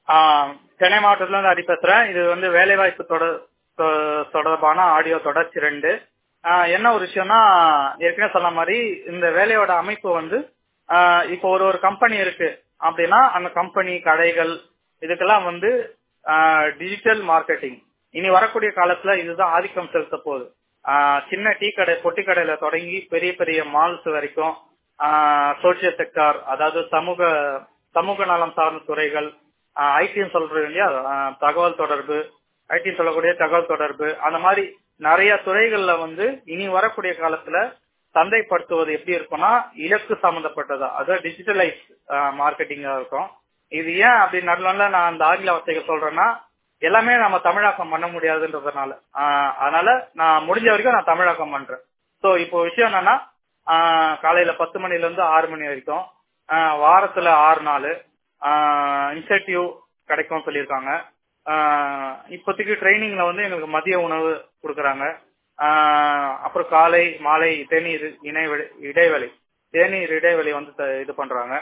ஆஹ் சென்னை மாவட்டத்துல இருந்து ஹரி பேசுறேன் இது வந்து வேலைவாய்ப்பு தொடர் தொ- தொடர்பான ஆடியோ தொடர்ச்சி ரெண்டு ஆஹ் என்ன ஒரு விஷயம்னா ஏற்கனவே சொன்ன மாதிரி இந்த வேலையோட அமைப்பு வந்து ஆஹ் இப்போ ஒரு ஒரு கம்பெனி இருக்கு அப்படின்னா அந்த கம்பெனி கடைகள் இதுக்கெல்லாம் வந்து டிஜிட்டல் மார்க்கெட்டிங் இனி வரக்கூடிய காலத்துல இதுதான் ஆதிக்கம் செலுத்த போகுது ஆஹ் சின்ன டீ கடை பொட்டி கடையில தொடங்கி பெரிய பெரிய மால்ஸ் வரைக்கும் சோசியல் செக்டார் அதாவது சமூக சமூக நலம் சார்ந்த துறைகள் ஐடின்னு சொல்றோம் இல்லையா ஆஹ் தகவல் தொடர்பு ஐடி சொல்லக்கூடிய தகவல் தொடர்பு அந்த மாதிரி நிறைய துறைகள்ல வந்து இனி வரக்கூடிய காலத்துல சந்தைப்படுத்துவது எப்படி இருக்கும்னா இலக்கு சம்பந்தப்பட்டதா அதாவது டிஜிட்டலைஸ் மார்க்கெட்டிங்கா இருக்கும் இது ஏன் அப்படி நல்ல நான் அந்த ஆங்கில வார்த்தைகள் சொல்றேன்னா எல்லாமே நம்ம தமிழாக்கம் பண்ண முடியாதுன்றதுனால ஆஹ் அதனால நான் முடிஞ்ச வரைக்கும் நான் தமிழாக்கம் பண்றேன் சோ இப்போ விஷயம் என்னன்னா ஆஹ் காலையில பத்து மணில இருந்து ஆறு மணி வரைக்கும் ஆஹ் வாரத்துல ஆறு நாள் இன்சென்டிவ் கிடைக்கும் சொல்லியிருக்காங்க ஆஹ் இப்போதைக்கு ட்ரைனிங்ல வந்து எங்களுக்கு மதிய உணவு கொடுக்குறாங்க ஆஹ் அப்புறம் காலை மாலை தேநீர் இணைவெளி இடைவெளி தேநீர் இடைவெளி வந்து த- இது பண்றாங்க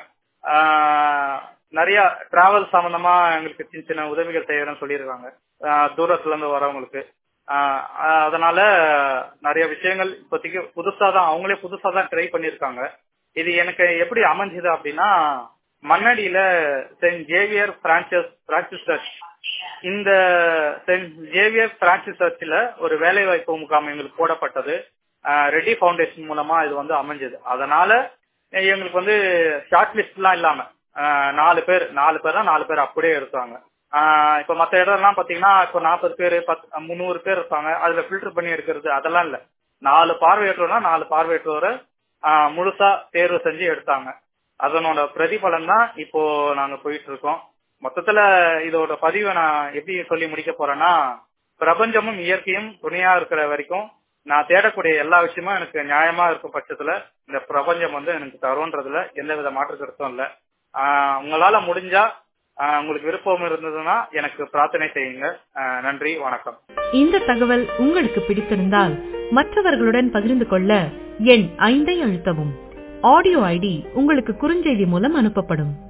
ஆஹ் நிறைய டிராவல் சம்பந்தமா எங்களுக்கு சின்ன சின்ன உதவிகள் செய்யறேன்னு சொல்லியிருக்காங்க ஆஹ் தூரத்துல இருந்து வரவங்களுக்கு ஆஹ் அதனால நிறைய விஷயங்கள் இப்போதைக்கு புதுசா தான் அவங்களே புதுசா தான் ட்ரை பண்ணிருக்காங்க இது எனக்கு எப்படி அமைஞ்சது அப்படின்னா மண்ணடியில saint Xavier Francis Francis church இந்த சென்ட் ஜேவியர் பிரான்சிஸ் சர்ச்சில் ஒரு வேலை வாய்ப்பு முகாம் எங்களுக்கு போடப்பட்டது ரெட்டி ஃபவுண்டேஷன் மூலமா இது வந்து அமைஞ்சது அதனால எங்களுக்கு வந்து ஷார்ட் லிஸ்ட்லாம் இல்லாம ஆஹ் நாலு பேர் நாலு பேர் தான் நாலு பேர் அப்படியே இருக்காங்க ஆஹ் இப்ப மத்த இடம்லாம் பாத்தீங்கன்னா இப்போ நாற்பது பேர் பத்து முந்நூறு பேர் இருப்பாங்க அதுல ஃபில்டர் பண்ணி எடுக்கிறது அதெல்லாம் இல்ல நாலு பார்வையற்றோர்னா நாலு பார்வையற்றோரை ஆஹ் முழுசா தேர்வு செஞ்சு எடுத்தாங்க அதனோட பிரதிபலன் தான் இப்போ நாங்க போயிட்டு இருக்கோம் மொத்தத்துல இதோட பதிவை நான் எப்படி சொல்லி முடிக்க போறேன்னா பிரபஞ்சமும் இயற்கையும் துணையா இருக்கிற வரைக்கும் நான் தேடக்கூடிய எல்லா விஷயமும் எனக்கு நியாயமா இருக்கும் பட்சத்துல இந்த பிரபஞ்சம் வந்து எனக்கு தரும்ன்றதுல எந்த வித மாற்று கருத்தும் இல்ல ஆஹ் உங்களால முடிஞ்சா ஆஹ் உங்களுக்கு விருப்பம் இருந்ததுன்னா எனக்கு பிரார்த்தனை செய்யுங்க ஆஹ் நன்றி வணக்கம் இந்த தகவல் உங்களுக்கு பிடித்திருந்தால் மற்றவர்களுடன் பகிர்ந்து கொள்ள எண் ஐந்தை அழுத்தவும் ஆடியோ ஐடி உங்களுக்கு குறுஞ்செய்தி மூலம் அனுப்பப்படும்